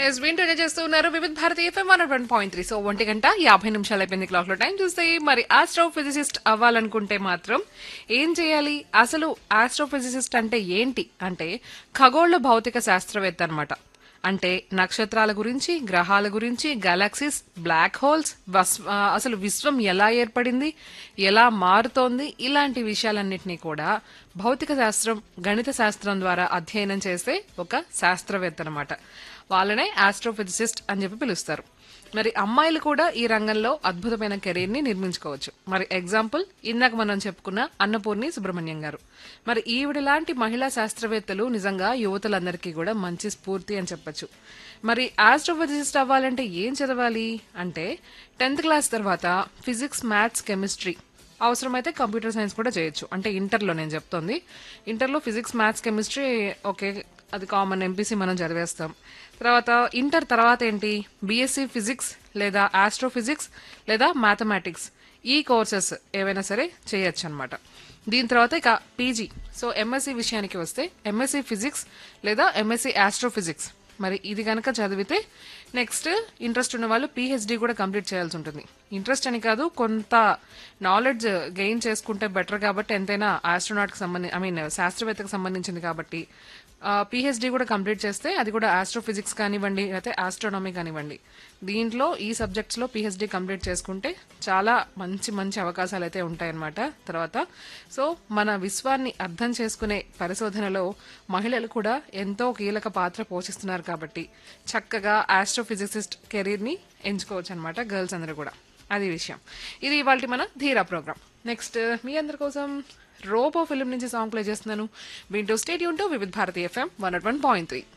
yes వింటూనే చేస్తూ ఉన్నారు Vividh Bharati FM one one point three so ఒంటి గంట యాభై నిమిషాలు అయిపోయింది క్లాక్ లో టైం చూస్తే మరి ఆస్ట్రోఫిజిసిస్ట్ అవ్వాలనుకుంటే మాత్రం ఏం చేయాలి అసలు ఆస్ట్రోఫిజిసిస్ట్ అంటే ఏంటి అంటే ఖగోళ భౌతిక శాస్త్రవేత్త అన్నమాట అంటే నక్షత్రాల గురించి గ్రహాల గురించి గెలాక్సీస్ బ్లాక్ హోల్స్ వస్- ఆ, అసలు విశ్వం ఎలా ఏర్పడింది ఎలా మారుతోంది ఇలాంటి విషయాలన్నింటినీ కూడా భౌతిక శాస్త్రం గణిత శాస్త్రం ద్వారా అధ్యయనం చేసే ఒక శాస్త్రవేత్త అనమాట వాళ్ళనే ఆస్ట్రోఫిజిసిస్ట్ అని చెప్పి పిలుస్తారు మరి అమ్మాయిలు కూడా ఈ రంగంలో అద్భుతమైన కెరీర్ ని నిర్మించుకోవచ్చు మరి ఎగ్జాంపుల్ ఇందాక మనం చెప్పుకున్న అన్నపూర్ణి సుబ్రహ్మణ్యం గారు మరి ఈవిడ లాంటి మహిళా శాస్త్రవేత్తలు నిజంగా యువతులందరికీ కూడా మంచి స్ఫూర్తి అని చెప్పొచ్చు మరి ఆస్ట్రోఫిజిసిస్ట్ అవ్వాలంటే ఏం చదవాలి అంటే టెన్త్ క్లాస్ తర్వాత ఫిజిక్స్ మ్యాథ్స్ కెమిస్ట్రీ అవసరమైతే కంప్యూటర్ సైన్స్ కూడా చేయొచ్చు అంటే ఇంటర్లో నేను చెప్తోంది ఇంటర్లో ఫిజిక్స్ మ్యాథ్స్ కెమిస్ట్రీ ఓకే అది కామన్ ఎంపీసీ మనం చదివేస్తాం తర్వాత ఇంటర్ తర్వాత ఏంటి బీఎస్సీ ఫిజిక్స్ లేదా ఆస్ట్రోఫిజిక్స్ లేదా మ్యాథమెటిక్స్ ఈ కోర్సెస్ ఏవైనా సరే చేయొచ్చు అనమాట దీని తర్వాత ఇక పీజీ సో ఎంఎస్సి విషయానికి వస్తే ఎంఎస్సి ఫిజిక్స్ లేదా ఎంఎస్సి ఆస్ట్రోఫిజిక్స్ మరి ఇది కనుక చదివితే నెక్స్ట్ ఇంట్రెస్ట్ ఉన్న వాళ్ళు పిహెచ్డి కూడా కంప్లీట్ చేయాల్సి ఉంటుంది ఇంట్రెస్ట్ అని కాదు కొంత నాలెడ్జ్ గెయిన్ చేసుకుంటే బెటర్ కాబట్టి ఎంతైనా ఆస్ట్రోనాట్కి సంబంధించి ఐ మీన్ శాస్త్రవేత్తకు సంబంధించింది కాబట్టి పిహెచ్డి కూడా కంప్లీట్ చేస్తే అది కూడా ఆస్ట్రోఫిజిక్స్ కానివ్వండి లేకపోతే ఆస్ట్రోనమీ కానివ్వండి దీంట్లో ఈ సబ్జెక్ట్స్ లో పిహెచ్డి కంప్లీట్ చేసుకుంటే చాలా మంచి మంచి అవకాశాలు అయితే ఉంటాయన్నమాట తర్వాత సో మన విశ్వాన్ని అర్థం చేసుకునే పరిశోధనలో మహిళలు కూడా ఎంతో కీలక పాత్ర పోషిస్తున్నారు కాబట్టి చక్కగా ఆస్ట్రోఫిజిసిస్ట్ కెరీర్ ని ఎంచుకోవచ్చు అనమాట గర్ల్స్ అందరూ కూడా అది విషయం ఇది ఇవాళ మన ధీరా ప్రోగ్రామ్ నెక్స్ట్ మీ అందరి కోసం రోబో ఫిల్మ్ నుంచి సాంగ్ ప్లే చేస్తున్నాను వింటూ స్టేడియం to Vividh Bharati FM one one point three